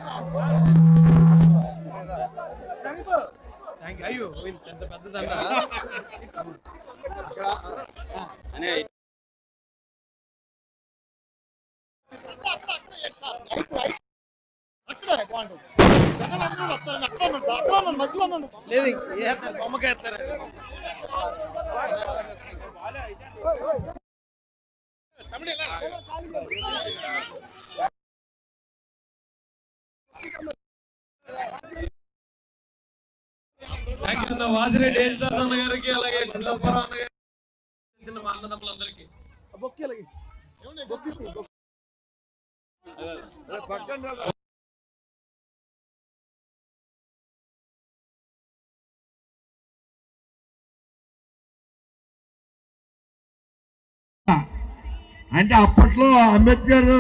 అయ్యో ఎంత పెద్దదన్నా లేదు ఏ బొమ్మకాయ ఎత్తారా థ్యాంక్ యూ వాసిరెడ్డి యేసుదాస్ అన్న గారికి అలాగే గుండప్పరావు అన్న గారికి చిన్న మా అన్నదమ్ములందరికీ అంటే అప్పట్లో అంబేద్కర్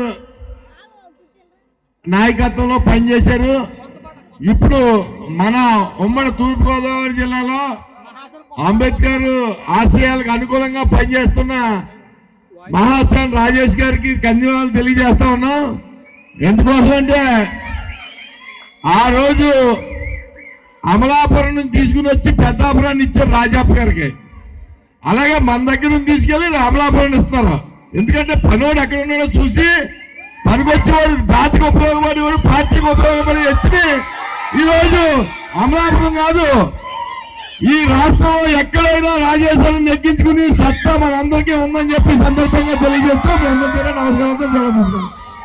నాయకత్వంలో పనిచేశారు ఇప్పుడు మన ఉమ్మడి తూర్పుగోదావరి జిల్లాలో అంబేద్కర్ ఆశయాలకు అనుకూలంగా పనిచేస్తున్న మహాసాన్ రాజేష్ గారికి కందివాళ్ళు తెలియజేస్తా ఉన్నాం ఎందుకోసం అంటే ఆ రోజు అమలాపురం నుంచి తీసుకుని వచ్చి పెద్దాపురాన్ని ఇచ్చారు రాజాప్ప గారికి అలాగే మన దగ్గర నుంచి తీసుకెళ్లి అమలాపురం ఇస్తున్నారు ఎందుకంటే పనివాడు ఎక్కడ ఉన్నాడో చూసి పనికొచ్చేవాడు జాతికి ఉపయోగపడేవాడు పార్టీకి ఉపయోగపడే వ్యక్తిని ఈరోజు అమలాపురం కాదు ఈ రాష్ట్రంలో ఎక్కడైనా రాజేశ్వరం నెగ్గించుకుని సత్తా మనందరికీ ఉందని చెప్పి ఈ సందర్భంగా తెలియజేస్తూ మీ అందరికీ నమస్కారంతో సెలవు తీసుకుంటాం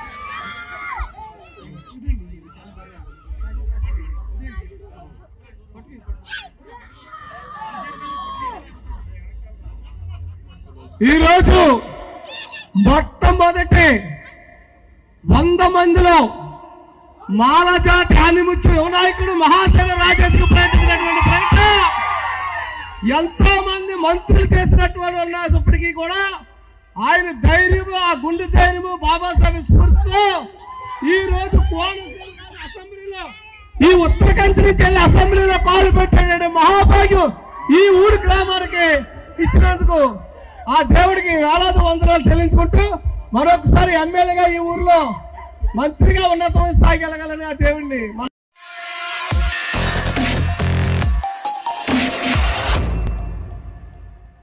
ఈరోజు మొట్టమొదటి వంద మందిలో మాలజాతి ఆనిముచ్చు యువనాయకుడు మహాశయ రాజేష్కు ప్రకటించినటువంటి ప్రకటన ఎంతో మంది మంత్రులు చేసినటువంటి ఉన్నప్పటికీ కూడా ఆయన ధైర్యము ఆ గుండె ధైర్యము బాబాసాహెబ్ స్ఫూర్తితో ఈ రోజు కోనసీమ అసెంబ్లీలో ఈ ఉత్తరకంచి నుంచి వెళ్ళి అసెంబ్లీలో కాలు పెట్టాడు మహాభాగ్యం ఈ ఊరు గ్రామానికి ఇచ్చినందుకు ఆ దేవుడికి వేలాది వందనాలు చెల్లించుకుంటూ మరొకసారి ఎమ్మెల్యేగా ఈ ఊర్లో మంత్రిగా ఉన్నతమైన స్థాయికి వెళ్ళగాలని ఆ దేవుడిని